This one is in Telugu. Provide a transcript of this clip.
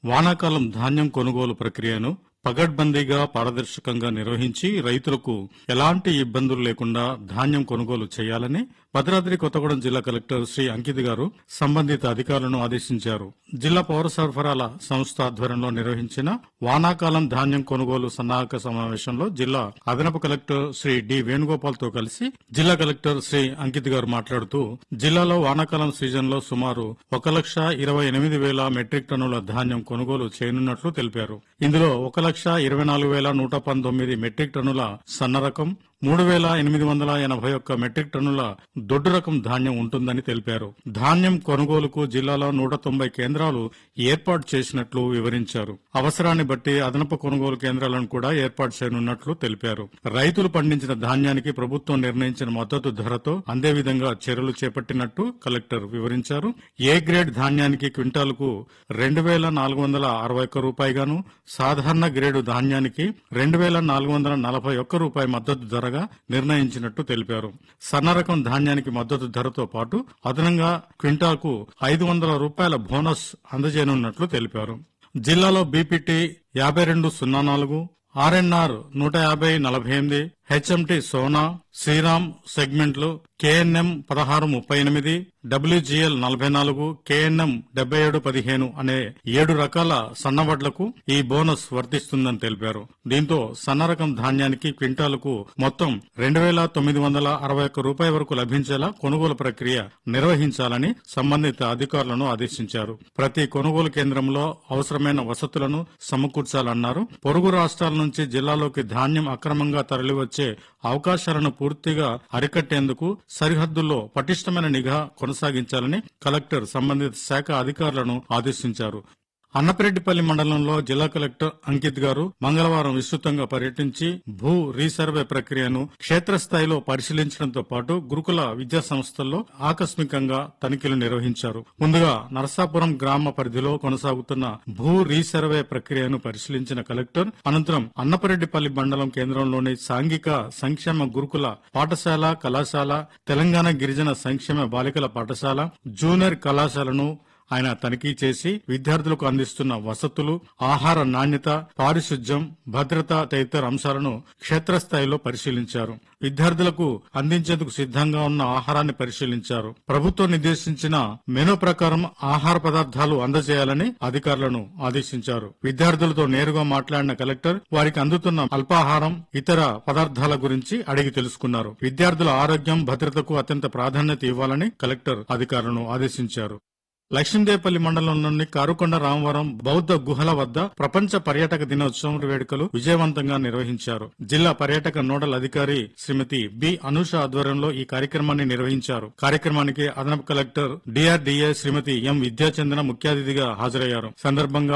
వానాకాలం ధాన్యం కొనుగోలు ప్రక్రియను పగడ్బందీగా పారదర్శకంగా నిర్వహించి రైతులకు ఎలాంటి ఇబ్బందులు లేకుండా ధాన్యం కొనుగోలు చేయాలని భద్రాద్రి కొత్తగూడెం జిల్లా కలెక్టర్ శ్రీ అంకిత్ గారు సంబంధిత అధికారులను ఆదేశించారు జిల్లా పౌర సరఫరాల సంస్థ ఆధ్వర్యంలో నిర్వహించిన వానాకాలం ధాన్యం కొనుగోలు సన్నాహక సమావేశంలో జిల్లా అదనపు కలెక్టర్ శ్రీ డి వేణుగోపాల్ తో కలిసి జిల్లా కలెక్టర్ శ్రీ అంకిత్ గారు మాట్లాడుతూ జిల్లాలో వానాకాలం సీజన్ లో సుమారు ఒక లక్ష ఇరవై ఎనిమిది వేల మెట్రిక్ టన్నుల ధాన్యం కొనుగోలు చేయనున్నట్లు తెలిపారు ఇందులో ఒక లక్ష ఇరవై నాలుగు వేల నూట పంతొమ్మిది మెట్రిక్ టన్నుల సన్న రకం మూడు వేల ఎనిమిది వందల ఎనభై ఒక్క మెట్రిక్ టన్నుల దొడ్డు రకం ధాన్యం ఉంటుందని తెలిపారు ధాన్యం కొనుగోలుకు జిల్లాలో నూట తొంభై కేంద్రాలు ఏర్పాటు చేసినట్లు వివరించారు అవసరాన్ని బట్టి అదనపు కొనుగోలు కేంద్రాలను కూడా ఏర్పాటు చేయనున్నట్లు తెలిపారు రైతులు పండించిన ధాన్యానికి ప్రభుత్వం నిర్ణయించిన మద్దతు ధరతో అందే విధంగా చర్యలు చేపట్టినట్టు కలెక్టర్ వివరించారు ఏ గ్రేడ్ ధాన్యానికి క్వింటాల్కు రెండు వేల నాలుగు వందల అరవై ఒక్క రూపాయిగాను సాధారణ గ్రేడు ధాన్యానికి రెండు వేల నాలుగు వందల నలభై ఒక్క రూపాయి మద్దతు ధరగా నిర్ణయించినట్టు తెలిపారు సన్న రకం ధాన్యానికి మద్దతు ధరతో పాటు అదనంగా క్వింటాల్కు ఐదు వందల రూపాయల బోనస్ అందజేయనున్నట్లు తెలిపారు జిల్లాలో బీపీటీ యాభై రెండు సున్నా నాలుగు ఆర్ఎన్ఆర్ నూట యాభై నలభై ఎనిమిది హెచ్ఎంటి సోనా శ్రీరామ్ సెగ్మెంట్లు కేఎన్ఎం పదహారు ముప్పై ఎనిమిది డబ్ల్యూజీఎల్ నలభై నాలుగు కేఎన్ఎం డెబ్బై ఏడు పదిహేను అనే ఏడు రకాల సన్నవడ్లకు ఈ బోనస్ వర్తిస్తుందని తెలిపారు దీంతో సన్న రకం ధాన్యానికి క్వింటాలకు మొత్తం రెండు వేల తొమ్మిది వందల అరవై ఒక్క రూపాయి వరకు లభించేలా కొనుగోలు ప్రక్రియ నిర్వహించాలని సంబంధిత అధికారులను ఆదేశించారు ప్రతి కొనుగోలు కేంద్రంలో అవసరమైన వసతులను సమకూర్చాలన్నారు పొరుగు రాష్ట్రాల నుంచి జిల్లాలోకి ధాన్యం అక్రమంగా తరలివచ్చే అవకాశాలను పూర్తిగా అరికట్టేందుకు సరిహద్దుల్లో పటిష్టమైన నిఘా కొనసాగించాలని కలెక్టర్ సంబంధిత శాఖ అధికారులను ఆదేశించారు అన్నపరెడ్డిపల్లి మండలంలో జిల్లా కలెక్టర్ అంకిత్ గారు మంగళవారం విస్తృతంగా పర్యటించి భూ రీసర్వే ప్రక్రియను క్షేత్రస్థాయిలో పరిశీలించడంతో పాటు గురుకుల విద్యా సంస్థల్లో ఆకస్మికంగా తనిఖీలు నిర్వహించారు ముందుగా నరసాపురం గ్రామ పరిధిలో కొనసాగుతున్న భూ రీసర్వే ప్రక్రియను పరిశీలించిన కలెక్టర్ అనంతరం అన్నపరెడ్డిపల్లి మండలం కేంద్రంలోని సాంఘిక సంక్షేమ గురుకుల పాఠశాల కళాశాల తెలంగాణ గిరిజన సంక్షేమ బాలికల పాఠశాల జూనియర్ కళాశాలను ఆయన తనిఖీ చేసి విద్యార్థులకు అందిస్తున్న వసతులు ఆహార నాణ్యత పారిశుధ్యం భద్రత తదితర అంశాలను క్షేత్రస్థాయిలో పరిశీలించారు విద్యార్థులకు అందించేందుకు సిద్ధంగా ఉన్న ఆహారాన్ని పరిశీలించారు ప్రభుత్వం నిర్దేశించిన మెనూ ప్రకారం ఆహార పదార్థాలు అందజేయాలని అధికారులను ఆదేశించారు విద్యార్థులతో నేరుగా మాట్లాడిన కలెక్టర్ వారికి అందుతున్న అల్పాహారం ఇతర పదార్థాల గురించి అడిగి తెలుసుకున్నారు విద్యార్థుల ఆరోగ్యం భద్రతకు అత్యంత ప్రాధాన్యత ఇవ్వాలని కలెక్టర్ అధికారులను ఆదేశించారు లక్ష్మీదేపల్లి మండలంలోని కారుకొండ రామవరం బౌద్ధ గుహల వద్ద ప్రపంచ పర్యాటక దినోత్సవం వేడుకలు విజయవంతంగా నిర్వహించారు జిల్లా పర్యాటక నోడల్ అధికారి శ్రీమతి బి అనూష ఆధ్వర్యంలో ఈ కార్యక్రమాన్ని నిర్వహించారు కార్యక్రమానికి అదనపు కలెక్టర్ డిఆర్డీఏ శ్రీమతి ఎం విద్యాచందన ముఖ్య అతిథిగా హాజరయ్యారు సందర్భంగా